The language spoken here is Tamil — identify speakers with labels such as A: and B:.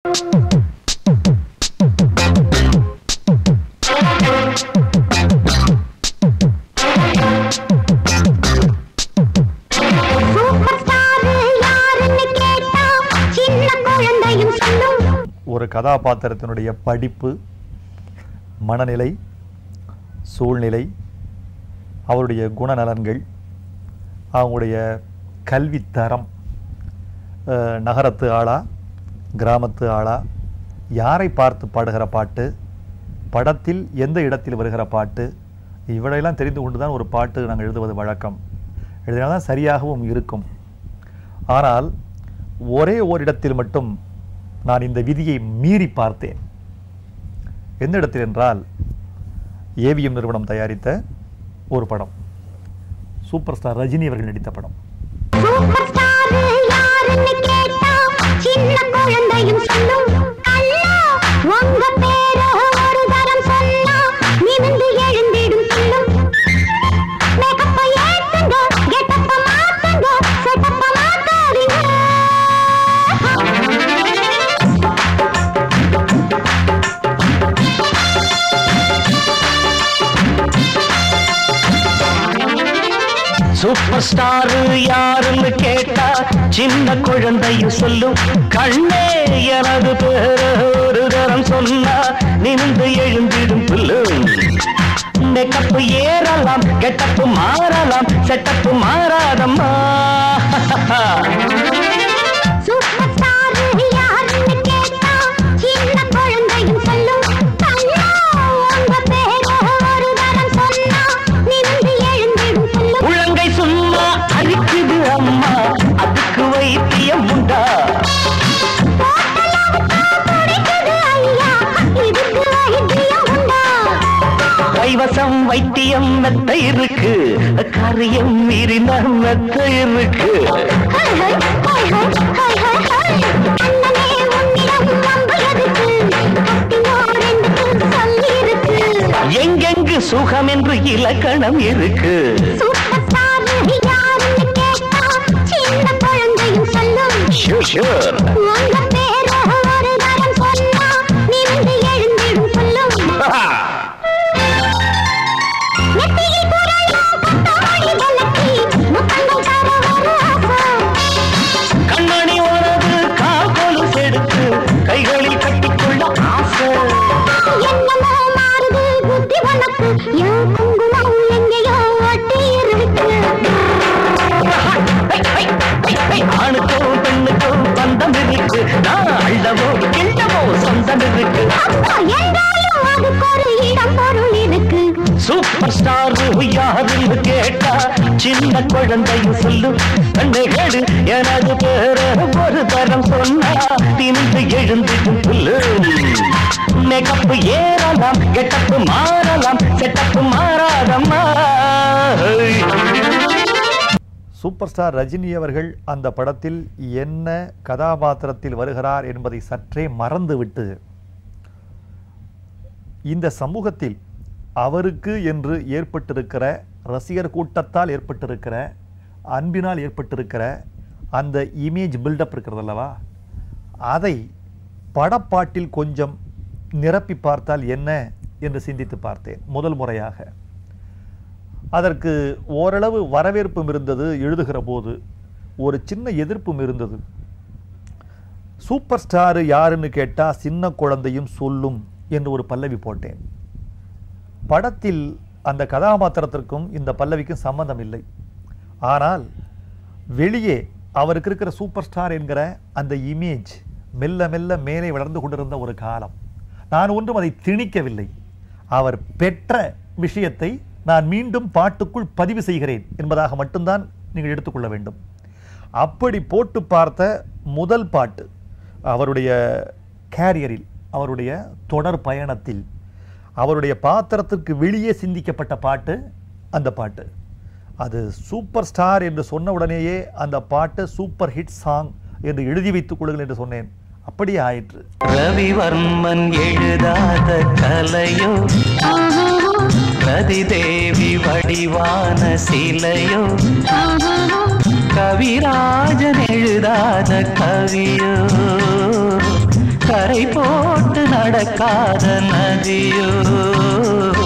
A: சூப்பர் ஸ்டார் யாருன்னு கேட்டா சின்ன குழந்தையும் சொல்லும்
B: ஒரு கதாபாத்திரத்தினுடைய படிப்பு மனநிலை சூழ்நிலை அவருடைய குணநலன்கள் அவங்களுடைய கல்வித்தரம் அஹ், நகரத்து ஆளா கிராமத்து ஆளா யாரை பார்த்து பாடுகிற பாட்டு படத்தில் எந்த இடத்தில் வருகிற பாட்டு இவளையெல்லாம் தெரிந்து கொண்டு தான் ஒரு பாட்டு நாங்கள் எழுதுவது வழக்கம் எழுதினால்தான் சரியாகவும் இருக்கும் ஆனால் ஒரே ஓரிடத்தில் மட்டும் நான் இந்த விதியை மீறி பார்த்தேன் எந்த இடத்தில் என்றால் ஏவிஎம் நிறுவனம் தயாரித்த ஒரு படம் சூப்பர் ஸ்டார் ரஜினி அவர்கள் நடித்த படம்
A: சூப்பர் ஸ்டார் யாருன்னு கேட்டா சின்ன குழந்தையும் சொல்லும் கல்லா உங்க பேர ஒரு தரம் சொன்னா நிமிந்து எழுந்திடும் சொல்லும் மேக்கப்ப ஏத்துங்க கெட்டப்ப மாத்துங்க செட்டப்ப மாத்தாதீங்க
C: சூப்பர் ஸ்டார் யாருன்னு கேட்டா சின்ன குழந்தையும் சொல்லும் கண்ணே எனது பேர ஒரு தரம் சொன்னா நிமிந்து எழுந்திடும் புல்லும் மேக்கப்பு ஏறலாம் கெட்டப்பு மாறலாம் செட்டப்பு மாறாதம்மா
A: சூப்பர் ஸ்டார் யாருன்னு கேட்டா சின்ன குழந்தையும் சொல்லும் கல்லா உங்க பேர ஒரு தரம் சொன்னா நிமிந்து எழுந்திடும் சொல்லும்
C: உள்ளங்கை சும்மா அரிக்குது அம்மா அதுக்கு வைத்தியம் உண்டா
A: கிடைக்குது ஐயா இதுக்கு வைத்தியம் உண்டா
C: கைவசம் வைத்தியம் மெத்த இருக்கு காரியம் மீறின மெத்த இருக்கு
A: ஹை ஹை ஹை ஹை ஹை ஹை அண்ணனே உன்னிடம் நம்ப எதுக்கு கட்டியோ ரெண்டுக்கு சொல்லி இருக்கு
C: எங்கெங்கு சுகம் என்று இலக்கணம் இருக்கு
A: சூப்பர் ஸ்டார் யாருன்னு கேட்டா சின்ன குழந்தையும் சொல்லும்
C: Sure, sure.
A: உங்க பேர ஒரு தரம் சொன்னா நிமிந்து எழுந்திடும் சொல்லும் நெத்தியில் குரலும் பட்டாமணி விளக்கி முத்தங்கள் தர ஒரு ஆசை
C: கண்மணி உனது கால் கொலு செடுத்து கைகளில் கட்டிக்கொள்ள ஆசை
A: என்னமோ மாறுது புத்தி உனக்கு என் குங்குமம் எங்கேயோ ஒட்டி இருக்கு
C: ஆணுக்கும் பெண்ணுக்கும் பந்தம் இருக்கு நான் அள்ளவோ கிள்ளவோ சொந்தம் இருக்கு
A: அப்பா என்றாலும் அதுக்கு ஒரு இடம் பொருள் இருக்கு
C: சூப்பர் ஸ்டார் யாருன்னு கேட்டா சின்ன குழந்தையும் சொல்லு கண்ணுகேடு எனது பேர ஒரு தரம் சொன்னா திணிந்து எழுந்திட்டு புல்லு மேக்கப்பு ஏறலாம் கெட்டப்பு மாறலாம் செட்டப்பு மாறாதம்மா
B: சூப்பர் ஸ்டார் ரஜினி அவர்கள் அந்த படத்தில் என்ன கதாபாத்திரத்தில் வருகிறார் என்பதை சற்றே மறந்துவிட்டு இந்த சமூகத்தில் அவருக்கு என்று ஏற்பட்டிருக்கிற ரசிகர் கூட்டத்தால் ஏற்பட்டிருக்கிற அன்பினால் ஏற்பட்டிருக்கிற அந்த இமேஜ் பில்டப் இருக்கிறது அல்லவா அதை படப்பாட்டில் கொஞ்சம் நிரப்பி பார்த்தால் என்ன என்று சிந்தித்து பார்த்தேன் முதல் முறையாக அதற்கு ஓரளவு வரவேற்பும் இருந்தது எழுதுகிற போது ஒரு சின்ன எதிர்ப்பும் இருந்தது சூப்பர் ஸ்டார் யாருன்னு கேட்டால் சின்ன குழந்தையும் சொல்லும் என்று ஒரு பல்லவி போட்டேன் படத்தில் அந்த கதாபாத்திரத்திற்கும் இந்த பல்லவிக்கும் சம்பந்தம் இல்லை ஆனால் வெளியே அவருக்கு இருக்கிற சூப்பர் ஸ்டார் என்கிற அந்த இமேஜ் மெல்ல மெல்ல மேலே வளர்ந்து கொண்டிருந்த ஒரு காலம் நான் ஒன்றும் அதை திணிக்கவில்லை அவர் பெற்ற விஷயத்தை நான் மீண்டும் பாட்டுக்குள் பதிவு செய்கிறேன் என்பதாக மட்டும்தான் நீங்கள் எடுத்துக்கொள்ள வேண்டும் அப்படி போட்டு பார்த்த முதல் பாட்டு அவருடைய கேரியரில் அவருடைய தொடர் பயணத்தில் அவருடைய பாத்திரத்திற்கு வெளியே சிந்திக்கப்பட்ட பாட்டு அந்த பாட்டு அது சூப்பர் ஸ்டார் என்று சொன்ன உடனேயே அந்த பாட்டு சூப்பர் ஹிட் சாங் என்று எழுதி வைத்துக் கொள்ளுங்கள் என்று சொன்னேன் அப்படியே ஆயிற்று
C: ரவிவர்மன் எழுதாத கலையோ ரதிதேவி வடிவான சிலையோ கவிராஜன் எழுதாத கவியோ கரை போட்டு நடக்காத நதியோ